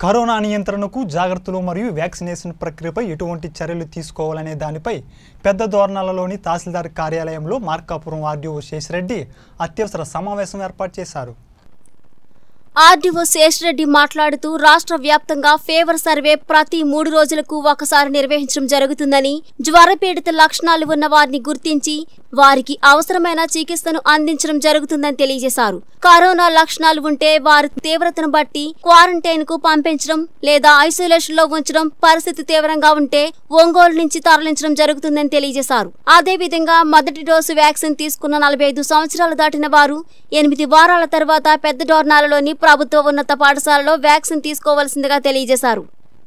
corona నియంత్రణకు జాగ్రత్తలు మరియు వ్యాక్సినేషన్ ప్రక్రియపై ఎటువంటి చర్యలు తీసుకోవాలనే దానిపై పెద్ద దోరణాలలోని తహసీల్దార్ కార్యాలయంలో మార్కాపురం ఆర్డీఓ శేషరెడ్డి అత్యవసర సమావేశం ఏర్పాటు చేశారు ఆర్డీఓ శేషరెడ్డి మాట్లాడుతూ రాష్ట్ర వ్యాప్తంగా ఫేవర్ సర్వే ప్రతి మూడు రోజులకు ఒకసారి నిర్వహించడం జరుగుతుందని జ్వరపీడిత లక్షణాలు ఉన్న వారిని గుర్తించి వారికి అవసరమైన చికిత్సను అందించడం జరుగుతుందని తెలియజేశారు కరోనా లక్షణాలు ఉంటే వారి తీవ్రతను బట్టి క్వారంటైన్ కు పంపించడం లేదా ఐసోలేషన్ లో ఉంచడం పరిస్థితి తీవ్రంగా ఉంటే ఒంగోలు నుంచి తరలించడం జరుగుతుందని తెలియజేశారు అదేవిధంగా మొదటి డోసు వ్యాక్సిన్ తీసుకున్న నలభై ఐదు సంవత్సరాలు దాటిన వారు ఎనిమిది వారాల తర్వాత పెద్ద డోర్నాలలోని ప్రభుత్వ ఉన్నత పాఠశాలలో వ్యాక్సిన్ తీసుకోవాల్సిందిగా తెలియజేశారు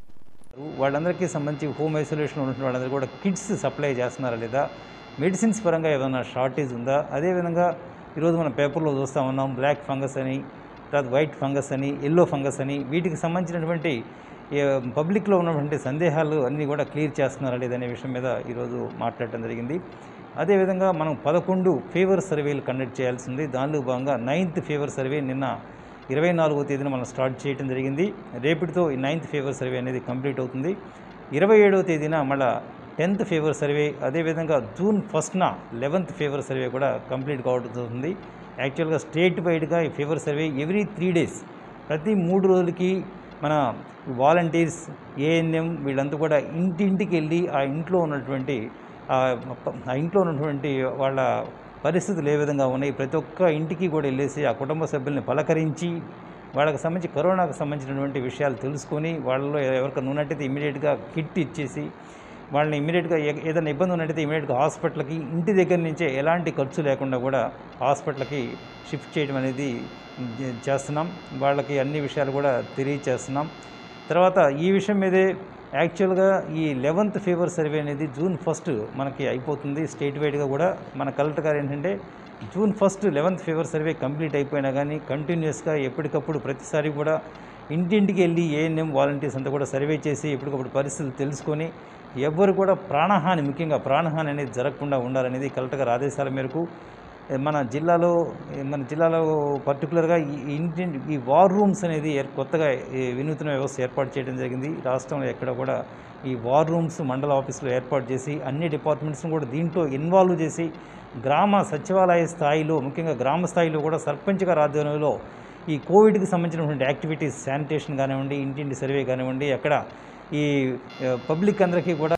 వాళ్ళందరికీ సంబంధించి హోమ్ ఐసోలేషన్లో ఉంటున్న వాళ్ళందరూ కూడా కిట్స్ సప్లై చేస్తున్నారా లేదా మెడిసిన్స్ పరంగా ఏదైనా షార్టేజ్ ఉందా అదేవిధంగా ఈరోజు మనం పేపర్లో చూస్తూ ఉన్నాం బ్లాక్ ఫంగస్ అని తర్వాత వైట్ ఫంగస్ అని ఎల్లో ఫంగస్ అని వీటికి సంబంధించినటువంటి ఏ, పబ్లిక్లో ఉన్నటువంటి సందేహాలు అన్నీ కూడా క్లియర్ చేస్తున్నారా లేదనే విషయం మీద ఈరోజు మాట్లాడటం జరిగింది అదేవిధంగా మనం పదకొండు ఫీవర్ సర్వేలు కండక్ట్ చేయాల్సి ఉంది దానిలో భాగంగా నైన్త్ ఫీవర్ సర్వే నిన్న ఇరవై నాలుగో తేదీన మనం స్టార్ట్ చేయడం జరిగింది రేపటితో ఈ నైన్త్ ఫీవర్ సర్వే అనేది కంప్లీట్ అవుతుంది ఇరవై ఏడవ తేదీన మళ్ళా టెన్త్ ఫీవర్ సర్వే అదేవిధంగా జూన్ ఫస్ట్న లెవెన్త్ ఫీవర్ సర్వే కూడా కంప్లీట్ కావడం యాక్చువల్గా స్టేట్ వైడ్గా ఈ fever survey every three days ప్రతి మూడు రోజులకి మన వాలంటీర్స్ ఏఎన్ఎం వీళ్ళంతా కూడా ఇంటింటికి వెళ్ళి ఆ ఇంట్లో ఉన్నటువంటి ఆ ఆ ఇంట్లో ఉన్నటువంటి వాళ్ళ పరిస్థితులు ఏ విధంగా ఉన్నాయి ప్రతి ఒక్క ఇంటికి కూడా వెళ్ళేసి ఆ కుటుంబ సభ్యుల్ని పలకరించి వాళ్ళకి సంబంధించి కరోనాకు సంబంధించినటువంటి విషయాలు తెలుసుకొని వాళ్ళలో ఎవరికైనా ఉన్నట్టయితే ఇమీడియట్గా కిట్ ఇచ్చేసి వాళ్ళని ఇమీడియట్గా ఏ- ఏదైనా ఇబ్బంది ఉన్నట్టయితే ఇమీడియట్గా హాస్పిటల్కి ఇంటి దగ్గర నుంచే ఎలాంటి ఖర్చు లేకుండా కూడా హాస్పిటల్కి షిఫ్ట్ చేయడం అనేది జ- చేస్తున్నాం వాళ్ళకి అన్ని విషయాలు కూడా తెలియచేస్తున్నాం తర్వాత ఈ విషయం మీదే యాక్చువల్గా ఈ లెవెంత్ ఫీవర్ సర్వే అనేది జూన్ ఫస్ట్ మనకి అయిపోతుంది స్టేట్ వైడ్గా కూడా మన కలెక్టర్ గారు ఏంటంటే June first eleventh fever survey complete అయిపోయినా కానీ కంటిన్యూస్గా ఎప్పటికప్పుడు ప్రతిసారి కూడా ఇంటింటికి వెళ్ళి ఏఎన్ఎం వాలంటీర్స్ అంతా కూడా సర్వే చేసి ఎప్పటికప్పుడు పరిస్థితులు తెలుసుకొని ఎవ్వరు కూడా ప్రాణహాని ముఖ్యంగా ప్రాణహాని అనేది జరగకుండా ఉండాలనేది కలెక్టర్ గారి ఆదేశాల మేరకు ఏ, మన జిల్లాలో ఏ, మన జిల్లాలో పర్టికులర్గా ఈ ఇంటి ఈ వార్ రూమ్స్ అనేది ఏర్- కొత్తగా ఈ వినూత్న వ్యవస్థ ఏర్పాటు చేయడం జరిగింది రాష్ట్రంలో ఎక్కడ కూడా ఈ వార్ రూమ్స్ మండల ఆఫీసులో ఏర్పాటు చేసి అన్ని డిపార్ట్మెంట్స్ని కూడా దీంట్లో ఇన్వాల్వ్ చేసి గ్రామ సచివాలయ స్థాయిలో ముఖ్యంగా గ్రామ స్థాయిలో కూడా సర్పంచ్ గారి ఆధ్వర్యంలో ఈ కోవిడ్కి సంబంధించినటువంటి యాక్టివిటీస్ శానిటేషన్ కానివ్వండి ఇంటింటి సర్వే కానివ్వండి అక్కడ ఈ ఆ, పబ్లిక్ అందరికీ కూడా